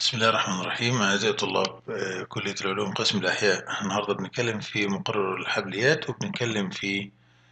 بسم الله الرحمن الرحيم أعزائي طلاب آه، كلية العلوم قسم الأحياء النهاردة بنتكلم في مقرر الحبليات وبنتكلم في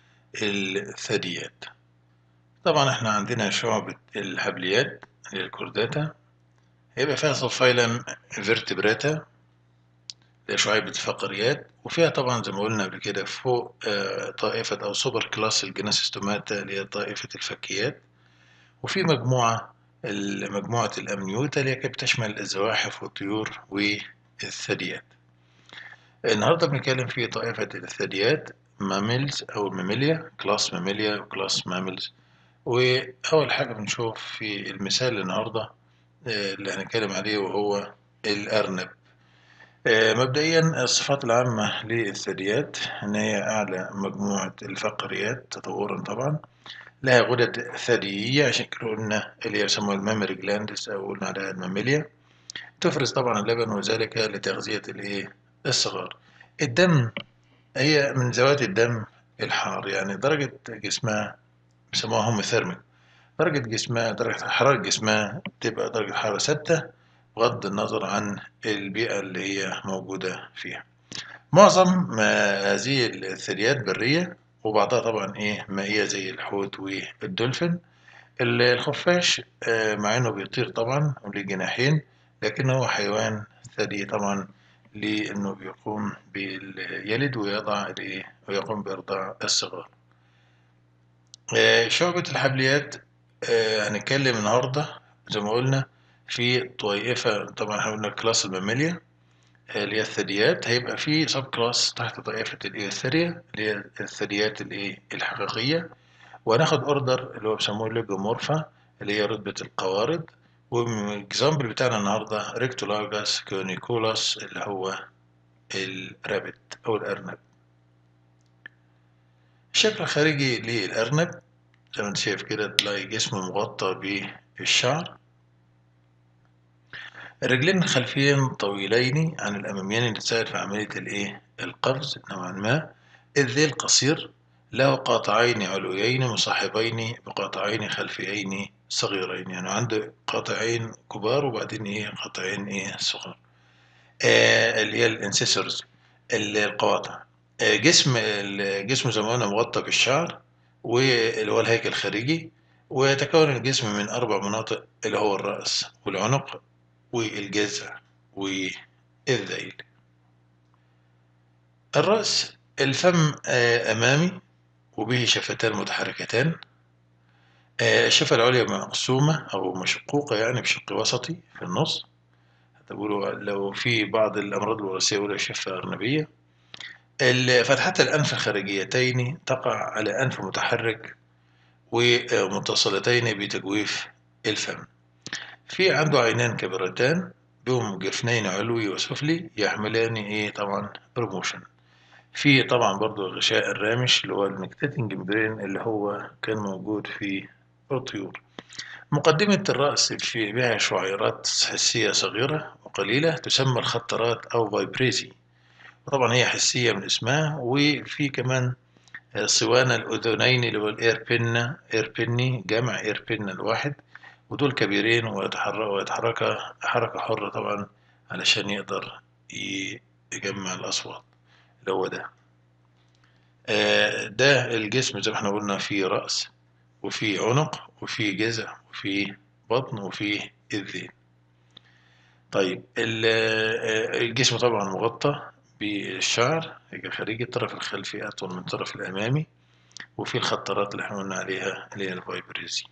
الثدييات طبعا احنا عندنا شعبة الحبليات اللي هي الكورداتا هيبقى فيها سبفايلم فيرتبراتا اللي هي شعيبة الفقريات وفيها طبعا زي ما قلنا قبل كده فوق آه، طائفة أو سوبر كلاس الجناسيستوماتا اللي هي طائفة الفكيات وفي مجموعة مجموعة الأمنيوتا اللي هي كانت بتشمل الزواحف والطيور والثدييات. النهاردة بنتكلم في طائفة الثدييات ماميلز أو الماميليا كلاس ماميليا وكلاس ماميلز وأول حاجة بنشوف في المثال النهاردة آه، اللي هنتكلم عليه وهو الأرنب. آه، مبدئيا الصفات العامة للثدييات إن هي أعلى مجموعة الفقريات تطورا طبعا لها غدد ثديية عشان كده قلنا اللي هي يسموها المامري جلاندس أو قلنا عليها الماميليا تفرز طبعا اللبن وذلك لتغذية الإيه الصغار الدم هي من ذوات الدم الحار يعني درجة جسمها بيسموها هوموثيرميك درجة جسمها درجة حرارة جسمها تبقى درجة حرارة ثابتة بغض النظر عن البيئة اللي هي موجودة فيها معظم ما هذه الثدييات برية وبعضها طبعا ايه مائية زي الحوت والدولفين الخفاش آه، مع انه بيطير طبعا وليه جناحين لكنه هو حيوان ثدي طبعا لانه بيقوم باليلد ويضع الايه ويقوم بارضاع الصغار آه، شعبة الحبليات آه، هنتكلم النهاردة زي ما قلنا في طائفة طبعا احنا قلنا كلاس الماميليا اللي هي الثدييات هيبقى في سب كلاس تحت طائفة الإيثيريا اللي هي الثدييات الإيه الحقيقية وهناخد أوردر اللي هو بيسموه ليجومورفا اللي هي رتبة القوارض والإكزامبل بتاعنا النهاردة ريكتولاجاس كونيكولاس اللي هو الرابت أو الأرنب الشكل الخارجي للأرنب زي ما انت شايف كده تلاقي جسمه مغطى بالشعر الرجلين الخلفيين طويلين عن الأماميين اللي تساعد في عملية الإيه؟ القفز نوعا ما الذيل قصير له قاطعين علويين مصاحبين بقاطعين خلفيين صغيرين يعني عنده قاطعين كبار وبعدين إيه قاطعين إيه صغار آه اللي هي الانسيسورز القواطع آه جسم الجسم زي ما قلنا مغطى بالشعر واللي هو الهيكل الخارجي ويتكون الجسم من أربع مناطق اللي هو الرأس والعنق والجذع والذيل الرأس الفم أمامي وبه شفتان متحركتان الشفة العليا مقسومة أو مشقوقة يعني بشق وسطي في النص تقولوا لو في بعض الأمراض الوراثية يقولوا شفة أرنبية فتحات الأنف الخارجيتين تقع على أنف متحرك ومتصلتين بتجويف الفم في عنده عينان كبيرتان بهم جفنين علوي وسفلي يحملان ايه طبعا بروموشن في طبعا برضو الغشاء الرامش اللي هو المكتاتنج مبرين اللي هو كان موجود في الطيور مقدمة الرأس في بها شعيرات حسية صغيرة وقليلة تسمى الخطرات أو فايبريزي وطبعا هي حسية من اسمها وفي كمان صوان الأذنين اللي هو الإيربينا إيربيني جمع إيربينا الواحد ودول كبيرين ويتحركوا ويتحرك حركة حرة طبعا علشان يقدر يجمع الأصوات اللي هو ده ده الجسم زي ما احنا قلنا فيه رأس وفيه عنق وفيه جذع وفيه بطن وفيه الذيل طيب الجسم طبعا مغطى بالشعر خارجي الطرف الخلفي أطول من الطرف الأمامي وفي الخطرات اللي احنا قلنا عليها اللي هي الفايبريزي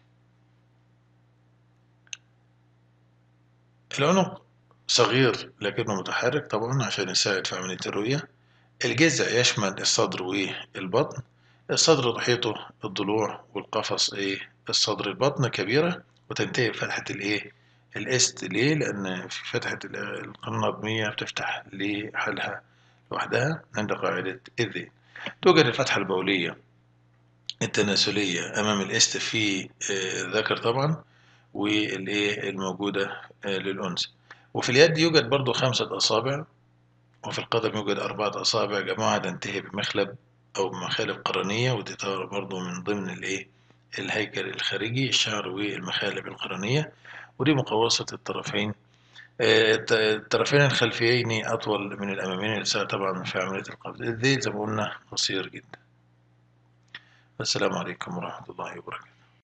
العنق صغير لكنه متحرك طبعا عشان يساعد في عملية الرؤية الجذع يشمل الصدر والبطن الصدر تحيطه الضلوع والقفص ايه الصدر البطن كبيرة وتنتهي بفتحة الايه الاست ليه لان في فتحة القناة الهضمية بتفتح لحالها لوحدها عند قاعدة الذيل توجد الفتحة البولية التناسلية أمام الاست في الذكر طبعا والايه الموجودة للأنثى وفي اليد يوجد برضو خمسة أصابع وفي القدم يوجد أربعة أصابع جماعة تنتهي بمخلب أو بمخالب قرنية ودي برضو من ضمن الايه الهيكل الخارجي الشعر والمخالب القرنية ودي مقوسة الطرفين آه، الت- الطرفين الخلفيين أطول من الأمامين اللي يساعد طبعا في عملية القبض الذيل زي ما قلنا قصير جدا السلام عليكم ورحمة الله وبركاته